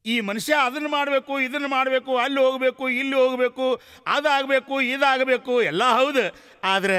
ಈ ಮನುಷ್ಯ ಅದನ್ನು ಮಾಡಬೇಕು ಇದನ್ನು ಮಾಡಬೇಕು ಅಲ್ಲಿ ಹೋಗಬೇಕು ಇಲ್ಲಿ ಹೋಗಬೇಕು ಅದಾಗಬೇಕು ಇದಾಗಬೇಕು ಎಲ್ಲ ಹೌದು ಆದರೆ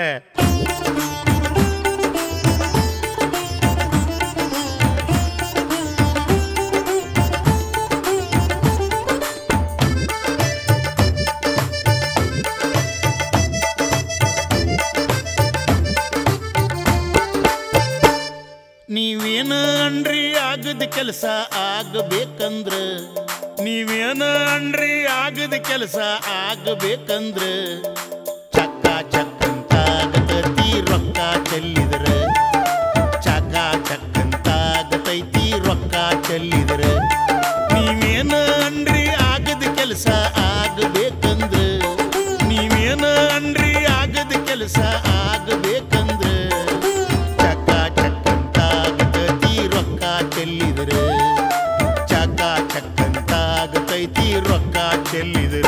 ನೀವೇನ ಅನ್ರಿ ಆಗದ ಕೆಲಸ ಆಗಬೇಕಂದ್ರ ನೀವೇನ ಅನ್ರಿ ಆಗದ ಕೆಲಸ ಆಗಬೇಕಂದ್ರ ಚಕ್ಕ ಚಕ್ಕಂತಾಗತೈತಿ ರೊಕ್ಕ ಚೆಲ್ಲಿದ್ರ ಚಕ ಚಕ್ಕಂತಾಗತೈತಿ ರೊಕ್ಕ ಚೆಲ್ಲಿದ್ರ ನೀವೇನ ಅನ್ರಿ ಆಗದ ಕೆಲಸ ಆಗಬೇಕಂದ್ರ ನೀವೇನ ಅನ್ರಿ ಆಗದ ಕೆಲಸ ಆಗಬೇಕಂದ್ರ ಚಕ ಚಕ್ಕಂತಾಗತೈತಿ ರೊಕ್ಕ ಚೆಲ್ಲಿದ್ರ ಚಕ ಚಕ್ಕಂತಾಗತೈತಿ ರೊಕ್ಕ ಚೆಲ್ಲಿದ್ರ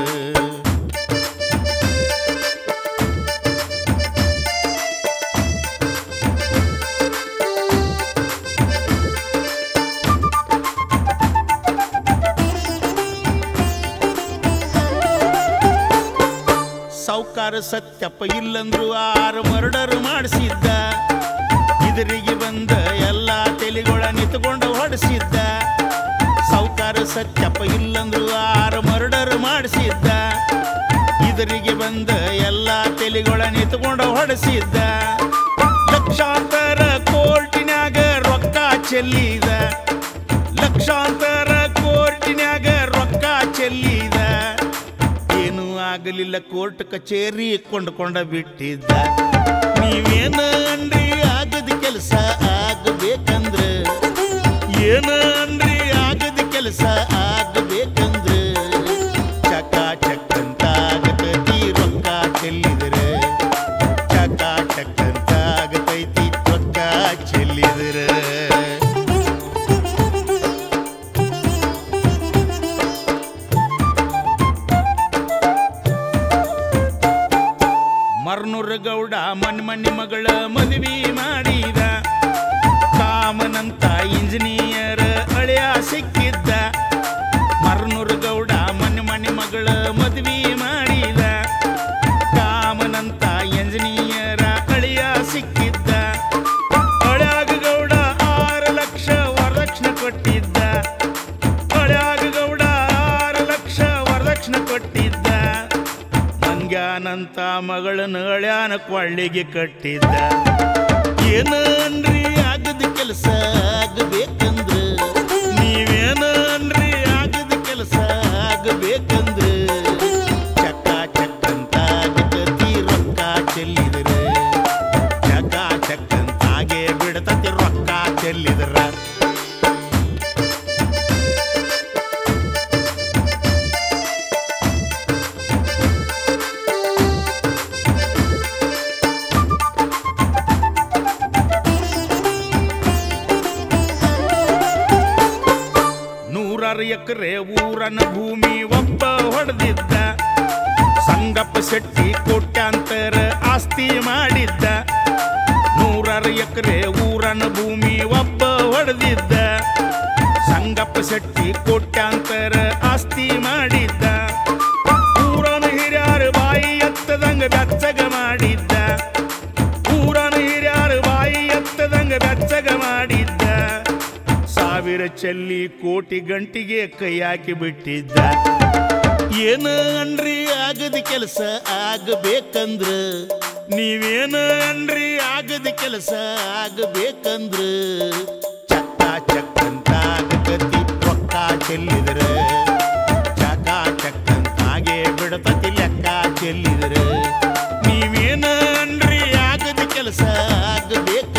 ಸಾವುಕಾರ ಸತ್ಯಪ್ಪ ಇಲ್ಲಂದ್ರು ಆರು ಮರ್ಡರ್ ಮಾಡಿಸಿದ್ದ ಇದರಿಗೆ ಬಂದ ಎಲ್ಲ ತೆಲಿಗೊಳ ನಿಂತ್ಕೊಂಡು ಹೊಡೆಸಿದ್ದ ಸಾವುಕಾರ ಸತ್ಯಪ್ಪ ಇಲ್ಲಂದ್ರು ಆರು ಮರ್ಡರ್ ಮಾಡಿಸಿದ್ದ ಇದರಿಗೆ ಬಂದ ಎಲ್ಲ ತೆಲಿಗೊಳ ನಿಂತ್ಕೊಂಡು ಹೊಡೆಸಿದ್ದ ಲಕ್ಷಾಂತರ ಕೋರ್ಟಿನ್ಯಾಗ ರೊಕ್ಕ ಚೆಲ್ಲಿದ ಲಕ್ಷಾಂತರ ಕೋರ್ಟಿನ್ಯಾಗ ರೊಕ್ಕ ಚೆಲ್ಲಿದ ಏನೂ ಆಗಲಿಲ್ಲ ಕೋರ್ಟ್ ಕಚೇರಿ ಕೊಂಡ್ಕೊಂಡ ಬಿಟ್ಟಿದ್ದ ನೀವೇನ ಅನ್ರಿ ಆಗದ ಕೆಲಸ ಆಗಬೇಕಂದ್ರ ಏನ ಅನ್ರಿ ಆಗದ ಕೆಲಸ ಆಗಬೇಕಂದ್ರ ಚಕ ಚಕ್ಕಂತಾಗತೈತಿ ರೊಕ್ಕ ಚೆಲ್ಲಿದ್ರ ಚಕ ಚಕ್ಕಂತಾಗತೈತಿ ರೊಕ್ಕ ಚೆಲ್ಲಿದ್ರ ಮರ್ನೂರ ಗೌಡ ಮನ್ ಮಣ್ಣಿ ಮಗಳ ಮದುವೆ ಮಾಡಿದ ಕಾಮನಂತ ಇಂಜಿನಿಯರ್ ಅಳಿಯ ಸಿಕ್ಕಿದ್ದ ಮರ್ನೂರ ಗೌಡ ಮನ್ ಮಣ್ಣಿ ಮಗಳ ಮದುವೆ ಮಾಡಿದ ಕಾಮನಂತ ಇಂಜಿನಿಯರ್ ಅಳಿಯ ಸಿಕ್ಕಿದ್ದ ಅಳ್ಯಾಗ ಗೌಡ ಆರು ಲಕ್ಷ ವರದಕ್ಷಿಣೆ ಕೊಟ್ಟಿದ್ದ ಅಳ್ಯಾಗ ಗೌಡ ಆರು ಲಕ್ಷ ವರದಕ್ಷಿಣೆ ಕೊಟ್ಟಿದ್ದ ಮಂಗ್ಯಾನಂತ ಮಗಳನ್ನ ಅಳ್ಯಾನ ಕೊಳ್ಳಿಗೆ ಕಟ್ಟಿದ್ದ ಏನ ಅನ್ರಿ ಆಗದ ಕೆಲಸ ಆಗಬೇಕಂದ್ರ ನೀವೇನ ಅನ್ರಿ ಆಗದ ಕೆಲಸ ಆಗಬೇಕಂದ್ರ ಚಕ ಚಕ್ಕಂತಾಗತಿ ರೊಕ್ಕ ಚೆಲ್ಲಿದ್ರ ಚಕ ಚಕ್ಕಂತಾಗೆ ಬಿಡತತಿ ರೊಕ್ಕ ಚೆಲ್ಲಿದ್ರ ನೂರಾರು ಎಕರೆ ಊರನ ಭೂಮಿ ಒಬ್ಬ ಹೊಡೆದಿದ್ದ ಸಂಗಪ್ಪ ಶೆಟ್ಟಿ ಕೋಟ್ಯಾಂತರ ಆಸ್ತಿ ಮಾಡಿದ್ದ ನೂರಾರು ಎಕರೆ ಊರನ ಭೂಮಿ ಒಬ್ಬ ಹೊಡೆದಿದ್ದ ಸಂಗಪ್ಪ ಶೆಟ್ಟಿ ಕೋಟ್ಯಾಂತರ ಆಸ್ತಿ ಮಾಡಿದ್ದ ಊರನ ಹಿರಿಯರು ಬಾಯಿ ಎತ್ತದಂಗ ಬೆಚ್ಚಗ ಮಾಡಿದ್ದ ಊರನ ಹಿರಿಯರು ಬಾಯಿ ಎತ್ತದಂಗ ಬೆಚ್ಚಗ ಮಾಡಿದ್ದ ಸಾವಿರ ಚೆಲ್ಲಿ ಕೋಟಿ ಗಂಟಿಗೆ ಕೈ ಹಾಕಿ ಬಿಟ್ಟಿದ್ದ ಏನ ಅನ್ರಿ ಆಗದ ಕೆಲಸ ಆಗಬೇಕಂದ್ರ ನೀವೇನ ಅನ್ರಿ ಆಗದ ಕೆಲಸ ಆಗಬೇಕಂದ್ರ ಚಕ್ಕ ಚಕ್ಕಂತಾಗತಿ ರೊಕ್ಕ ಚೆಲ್ಲಿದ್ರ ಚಕ ಚಕ್ಕಂತಾಗೆ ಬಿಡತತಿ ಲೆಕ್ಕ ಚೆಲ್ಲಿದ್ರ ನೀವೇನ ಅನ್ರಿ ಆಗದ ಕೆಲಸ ಆಗಬೇಕ